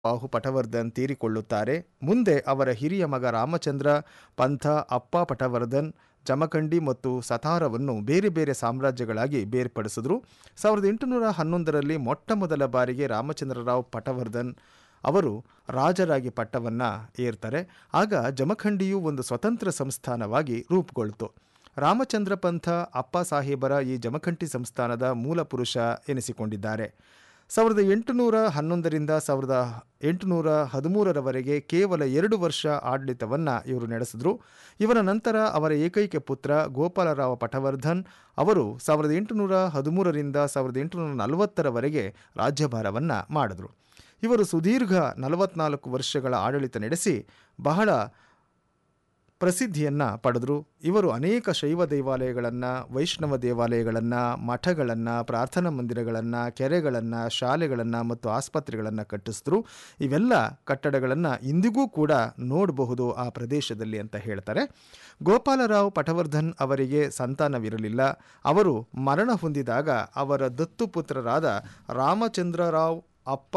ಬಾಹು ಪಟವರ್ಧನ್ ತೀರಿಕೊಳ್ಳುತ್ತಾರೆ ಮುಂದೆ ಅವರ ಹಿರಿಯ ಮಗ ರಾಮಚಂದ್ರ ಪಂಥ ಅಪ್ಪ ಪಟವರ್ಧನ್ ಜಮಖಂಡಿ ಮತ್ತು ಸತಾರವನ್ನು ಬೇರೆ ಬೇರೆ ಸಾಮ್ರಾಜ್ಯಗಳಾಗಿ ಬೇರ್ಪಡಿಸಿದ್ರು ಸಾವಿರದ ಎಂಟುನೂರ ಹನ್ನೊಂದರಲ್ಲಿ ಮೊಟ್ಟ ಮೊದಲ ಬಾರಿಗೆ ರಾಮಚಂದ್ರರಾವ್ ಪಟವರ್ಧನ್ ಅವರು ರಾಜರಾಗಿ ಪಟ್ಟವನ್ನು ಏರ್ತಾರೆ ಆಗ ಜಮಖಂಡಿಯು ಒಂದು ಸ್ವತಂತ್ರ ಸಂಸ್ಥಾನವಾಗಿ ರೂಪುಗೊಳ್ತು ರಾಮಚಂದ್ರ ಪಂಥ ಅಪ್ಪ ಸಾಹೇಬರ ಈ ಜಮಖಂಡಿ ಸಂಸ್ಥಾನದ ಮೂಲ ಪುರುಷ ಎನಿಸಿಕೊಂಡಿದ್ದಾರೆ ಸಾವಿರದ ಎಂಟುನೂರ ಹನ್ನೊಂದರಿಂದ ಸಾವಿರದ ಎಂಟುನೂರ ಹದಿಮೂರರವರೆಗೆ ಕೇವಲ ಎರಡು ವರ್ಷ ಆಡಳಿತವನ್ನು ಇವರು ನಡೆಸಿದ್ರು ಇವರ ನಂತರ ಅವರ ಏಕೈಕ ಪುತ್ರ ಗೋಪಾಲರಾವ ಪಟವರ್ಧನ್ ಅವರು ಸಾವಿರದ ಎಂಟುನೂರ ಹದಿಮೂರರಿಂದ ಸಾವಿರದ ಎಂಟುನೂರ ನಲವತ್ತರವರೆಗೆ ರಾಜ್ಯಭಾರವನ್ನು ಮಾಡಿದ್ರು ಇವರು ಸುದೀರ್ಘ ನಲವತ್ನಾಲ್ಕು ವರ್ಷಗಳ ಆಡಳಿತ ನಡೆಸಿ ಬಹಳ ಪ್ರಸಿದ್ಧಿಯನ್ನು ಪಡೆದರು ಇವರು ಅನೇಕ ಶೈವ ದೇವಾಲಯಗಳನ್ನು ವೈಷ್ಣವ ದೇವಾಲಯಗಳನ್ನು ಮಠಗಳನ್ನು ಪ್ರಾರ್ಥನಾ ಮಂದಿರಗಳನ್ನು ಕೆರೆಗಳನ್ನು ಶಾಲೆಗಳನ್ನು ಮತ್ತು ಆಸ್ಪತ್ರೆಗಳನ್ನು ಕಟ್ಟಿಸಿದ್ರು ಇವೆಲ್ಲ ಕಟ್ಟಡಗಳನ್ನು ಇಂದಿಗೂ ಕೂಡ ನೋಡಬಹುದು ಆ ಪ್ರದೇಶದಲ್ಲಿ ಅಂತ ಹೇಳ್ತಾರೆ ಗೋಪಾಲರಾವ್ ಪಟವರ್ಧನ್ ಅವರಿಗೆ ಸಂತಾನವಿರಲಿಲ್ಲ ಅವರು ಮರಣ ಹೊಂದಿದಾಗ ಅವರ ದತ್ತುಪುತ್ರರಾದ ರಾಮಚಂದ್ರರಾವ್ ಅಪ್ಪ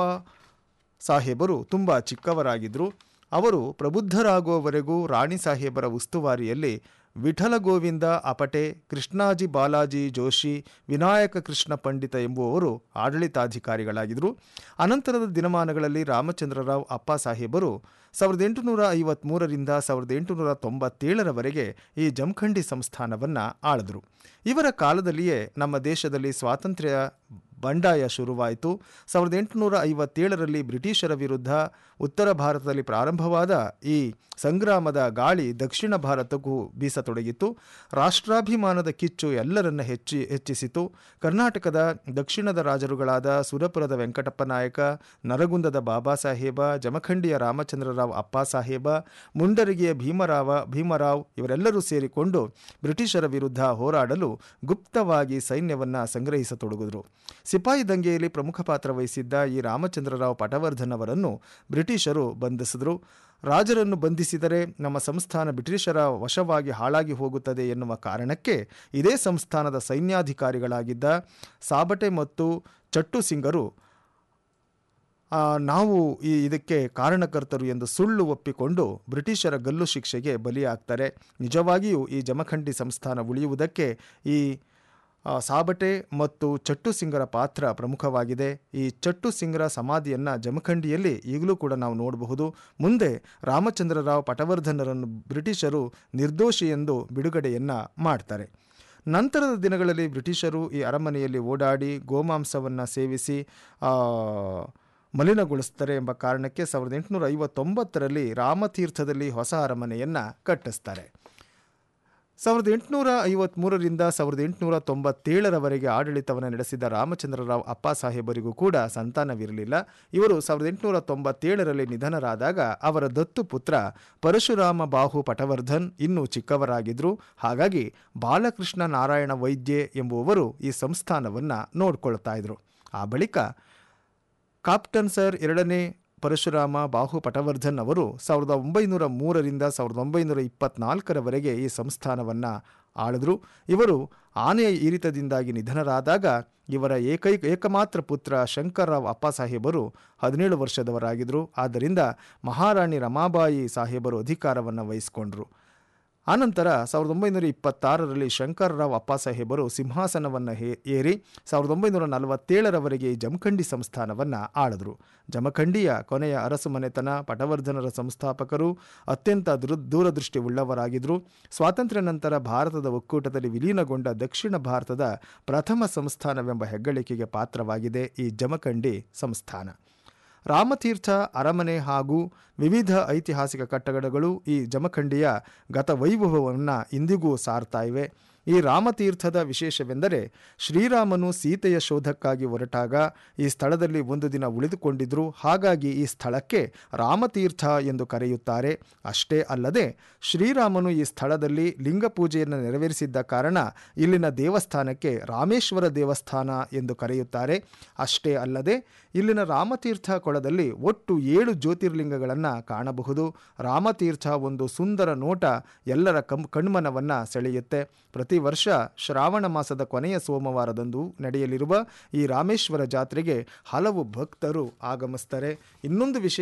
ಸಾಹೇಬರು ತುಂಬ ಚಿಕ್ಕವರಾಗಿದ್ದರು ಅವರು ಪ್ರಬುದ್ಧರಾಗುವವರೆಗೂ ರಾಣಿ ಸಾಹೇಬರ ಉಸ್ತುವಾರಿಯಲ್ಲಿ ವಿಠಲ ಗೋವಿಂದ ಅಪಟೆ ಕೃಷ್ಣಾಜಿ ಬಾಲಾಜಿ ಜೋಶಿ ವಿನಾಯಕ ಕೃಷ್ಣ ಪಂಡಿತ ಎಂಬುವವರು ಆಡಳಿತಾಧಿಕಾರಿಗಳಾಗಿದ್ದರು ಅನಂತರದ ದಿನಮಾನಗಳಲ್ಲಿ ರಾಮಚಂದ್ರರಾವ್ ಅಪ್ಪ ಸಾಹೇಬರು ಸಾವಿರದ ಎಂಟುನೂರ ಐವತ್ತ್ಮೂರರಿಂದ ಸಾವಿರದ ಎಂಟುನೂರ ತೊಂಬತ್ತೇಳರವರೆಗೆ ಈ ಜಮಖಂಡಿ ಸಂಸ್ಥಾನವನ್ನು ಆಳಿದ್ರು ಇವರ ಕಾಲದಲ್ಲಿಯೇ ನಮ್ಮ ದೇಶದಲ್ಲಿ ಸ್ವಾತಂತ್ರ್ಯ ಬಂಡಾಯ ಶುರುವಾಯಿತು ಸಾವಿರದ ಎಂಟುನೂರ ಐವತ್ತೇಳರಲ್ಲಿ ಬ್ರಿಟಿಷರ ವಿರುದ್ಧ ಉತ್ತರ ಭಾರತದಲ್ಲಿ ಪ್ರಾರಂಭವಾದ ಈ ಸಂಗ್ರಾಮದ ಗಾಳಿ ದಕ್ಷಿಣ ಭಾರತಕ್ಕೂ ಬೀಸತೊಡಗಿತ್ತು ರಾಷ್ಟ್ರಾಭಿಮಾನದ ಕಿಚ್ಚು ಎಲ್ಲರನ್ನ ಹೆಚ್ಚಿ ಹೆಚ್ಚಿಸಿತು ಕರ್ನಾಟಕದ ದಕ್ಷಿಣದ ರಾಜರುಗಳಾದ ಸುರಪುರದ ವೆಂಕಟಪ್ಪ ನಾಯಕ ನರಗುಂದದ ಬಾಬಾ ಸಾಹೇಬ ಜಮಖಂಡಿಯ ರಾಮಚಂದ್ರರಾವ್ ಅಪ್ಪ ಸಾಹೇಬ ಮುಂಡರಗಿಯ ಭೀಮರಾವ ಭೀಮರಾವ್ ಇವರೆಲ್ಲರೂ ಸೇರಿಕೊಂಡು ಬ್ರಿಟಿಷರ ವಿರುದ್ಧ ಹೋರಾಡಲು ಗುಪ್ತವಾಗಿ ಸೈನ್ಯವನ್ನು ಸಂಗ್ರಹಿಸತೊಡಗಿದ್ರು ಸಿಪಾಯಿ ದಂಗೆಯಲ್ಲಿ ಪ್ರಮುಖ ಪಾತ್ರ ವಹಿಸಿದ್ದ ಈ ರಾಮಚಂದ್ರರಾವ್ ಪಟವರ್ಧನ್ ಅವರನ್ನು ಬ್ರಿಟಿಷರು ಬಂಧಿಸಿದ್ರು ರಾಜರನ್ನು ಬಂಧಿಸಿದರೆ ನಮ್ಮ ಸಂಸ್ಥಾನ ಬ್ರಿಟಿಷರ ವಶವಾಗಿ ಹಾಳಾಗಿ ಹೋಗುತ್ತದೆ ಎನ್ನುವ ಕಾರಣಕ್ಕೆ ಇದೇ ಸಂಸ್ಥಾನದ ಸೈನ್ಯಾಧಿಕಾರಿಗಳಾಗಿದ್ದ ಸಾಬಟೆ ಮತ್ತು ಚಟ್ಟು ಸಿಂಗರು ಆ, ನಾವು ಈ ಇದಕ್ಕೆ ಕಾರಣಕರ್ತರು ಎಂದು ಸುಳ್ಳು ಒಪ್ಪಿಕೊಂಡು ಬ್ರಿಟಿಷರ ಗಲ್ಲು ಶಿಕ್ಷೆಗೆ ಬಲಿಯಾಗ್ತಾರೆ ನಿಜವಾಗಿಯೂ ಈ ಜಮಖಂಡಿ ಸಂಸ್ಥಾನ ಉಳಿಯುವುದಕ್ಕೆ ಈ ಆ, ಸಾಬಟೆ ಮತ್ತು ಚಟ್ಟು ಸಿಂಗರ ಪಾತ್ರ ಪ್ರಮುಖವಾಗಿದೆ ಈ ಚಟ್ಟು ಸಿಂಗರ ಸಮಾಧಿಯನ್ನು ಜಮಖಂಡಿಯಲ್ಲಿ ಈಗಲೂ ಕೂಡ ನಾವು ನೋಡಬಹುದು ಮುಂದೆ ರಾಮಚಂದ್ರರಾವ್ ಪಟವರ್ಧನರನ್ನು ಬ್ರಿಟಿಷರು ನಿರ್ದೋಷಿ ಎಂದು ಬಿಡುಗಡೆಯನ್ನು ಮಾಡ್ತಾರೆ ನಂತರದ ದಿನಗಳಲ್ಲಿ ಬ್ರಿಟಿಷರು ಈ ಅರಮನೆಯಲ್ಲಿ ಓಡಾಡಿ ಗೋಮಾಂಸವನ್ನು ಸೇವಿಸಿ ಆ, ಮಲಿನಗೊಳಿಸ್ತಾರೆ ಎಂಬ ಕಾರಣಕ್ಕೆ ಸಾವಿರದ ಎಂಟುನೂರ ಐವತ್ತೊಂಬತ್ತರಲ್ಲಿ ರಾಮತೀರ್ಥದಲ್ಲಿ ಹೊಸ ಅರಮನೆಯನ್ನು ಕಟ್ಟಿಸ್ತಾರೆ ಸಾವಿರದ ಎಂಟುನೂರ ಐವತ್ತ್ಮೂರರಿಂದ ಸಾವಿರದ ಎಂಟುನೂರ ತೊಂಬತ್ತೇಳರವರೆಗೆ ಆಡಳಿತವನ್ನು ನಡೆಸಿದ ರಾಮಚಂದ್ರರಾವ್ ಅಪ್ಪ ಸಾಹೇಬರಿಗೂ ಕೂಡ ಸಂತಾನವಿರಲಿಲ್ಲ ಇವರು ಸಾವಿರದ ಎಂಟುನೂರ ತೊಂಬತ್ತೇಳರಲ್ಲಿ ನಿಧನರಾದಾಗ ಅವರ ದತ್ತು ಪುತ್ರ ಪರಶುರಾಮ ಬಾಹು ಪಟವರ್ಧನ್ ಇನ್ನೂ ಚಿಕ್ಕವರಾಗಿದ್ದರು ಹಾಗಾಗಿ ಬಾಲಕೃಷ್ಣ ನಾರಾಯಣ ವೈದ್ಯೆ ಎಂಬುವವರು ಈ ಸಂಸ್ಥಾನವನ್ನು ನೋಡ್ಕೊಳ್ತಾ ಇದ್ರು ಆ ಬಳಿಕ ಕಾಪ್ಟನ್ ಸರ್ ಎರಡನೇ ಪರಶುರಾಮ ಬಾಹು ಪಟವರ್ಧನ್ ಅವರು ಸಾವಿರದ ಒಂಬೈನೂರ ಮೂರರಿಂದ ಸಾವಿರದ ಒಂಬೈನೂರ ಇಪ್ಪತ್ನಾಲ್ಕರವರೆಗೆ ಈ ಸಂಸ್ಥಾನವನ್ನು ಆಳಿದ್ರು ಇವರು ಆನೆಯ ಈರಿತದಿಂದಾಗಿ ನಿಧನರಾದಾಗ ಇವರ ಏಕೈಕ ಏಕಮಾತ್ರ ಪುತ್ರ ಶಂಕರ್ರಾವ್ ಅಪ್ಪ ಸಾಹೇಬರು ಹದಿನೇಳು ವರ್ಷದವರಾಗಿದ್ದರು ಆದ್ದರಿಂದ ಮಹಾರಾಣಿ ರಮಾಬಾಯಿ ಸಾಹೇಬರು ಅಧಿಕಾರವನ್ನು ವಹಿಸಿಕೊಂಡ್ರು ಆನಂತರ ಸಾವಿರದ ಒಂಬೈನೂರ ಇಪ್ಪತ್ತಾರರಲ್ಲಿ ಶಂಕರರಾವ್ ಅಪ್ಪ ಸಾಹೇಬರು ಸಿಂಹಾಸನವನ್ನು ಹೇ ಏರಿ ಸಾವಿರದ ಒಂಬೈನೂರ ನಲವತ್ತೇಳರವರೆಗೆ ಈ ಜಮಖಂಡಿ ಸಂಸ್ಥಾನವನ್ನು ಆಳಿದ್ರು ಜಮಖಂಡಿಯ ಕೊನೆಯ ಅರಸು ಮನೆತನ ಪಟವರ್ಧನರ ಸಂಸ್ಥಾಪಕರು ಅತ್ಯಂತ ದುರ ದೂರದೃಷ್ಟಿ ಉಳ್ಳವರಾಗಿದ್ದರು ಸ್ವಾತಂತ್ರ್ಯ ನಂತರ ಭಾರತದ ಒಕ್ಕೂಟದಲ್ಲಿ ವಿಲೀನಗೊಂಡ ದಕ್ಷಿಣ ಭಾರತದ ಪ್ರಥಮ ಸಂಸ್ಥಾನವೆಂಬ ಹೆಗ್ಗಳಿಕೆಗೆ ಪಾತ್ರವಾಗಿದೆ ಈ ಜಮಖಂಡಿ ಸಂಸ್ಥಾನ ರಾಮತೀರ್ಥ ಅರಮನೆ ಹಾಗೂ ವಿವಿಧ ಐತಿಹಾಸಿಕ ಕಟ್ಟಡಗಳು ಈ ಜಮಖಂಡಿಯ ಗತವೈಭವವನ್ನು ಇಂದಿಗೂ ಸಾರ್ತಾ ಇವೆ ಈ ರಾಮತೀರ್ಥದ ವಿಶೇಷವೆಂದರೆ ಶ್ರೀರಾಮನು ಸೀತೆಯ ಶೋಧಕ್ಕಾಗಿ ಹೊರಟಾಗ ಈ ಸ್ಥಳದಲ್ಲಿ ಒಂದು ದಿನ ಉಳಿದುಕೊಂಡಿದ್ರು ಹಾಗಾಗಿ ಈ ಸ್ಥಳಕ್ಕೆ ರಾಮತೀರ್ಥ ಎಂದು ಕರೆಯುತ್ತಾರೆ ಅಷ್ಟೇ ಅಲ್ಲದೆ ಶ್ರೀರಾಮನು ಈ ಸ್ಥಳದಲ್ಲಿ ಲಿಂಗ ಪೂಜೆಯನ್ನು ನೆರವೇರಿಸಿದ್ದ ಕಾರಣ ಇಲ್ಲಿನ ದೇವಸ್ಥಾನಕ್ಕೆ ರಾಮೇಶ್ವರ ದೇವಸ್ಥಾನ ಎಂದು ಕರೆಯುತ್ತಾರೆ ಅಷ್ಟೇ ಅಲ್ಲದೆ ಇಲ್ಲಿನ ರಾಮತೀರ್ಥ ಕೊಳದಲ್ಲಿ ಒಟ್ಟು ಏಳು ಜ್ಯೋತಿರ್ಲಿಂಗಗಳನ್ನು ಕಾಣಬಹುದು ರಾಮತೀರ್ಥ ಒಂದು ಸುಂದರ ನೋಟ ಎಲ್ಲರ ಕಂ ಕಣ್ಮನವನ್ನು ಸೆಳೆಯುತ್ತೆ ಪ್ರತಿ ವರ್ಷ ಶ್ರಾವಣ ಮಾಸದ ಕೊನೆಯ ಸೋಮವಾರದಂದು ನಡೆಯಲಿರುವ ಈ ರಾಮೇಶ್ವರ ಜಾತ್ರೆಗೆ ಹಲವು ಭಕ್ತರು ಆಗಮಿಸ್ತಾರೆ ಇನ್ನೊಂದು ವಿಷಯ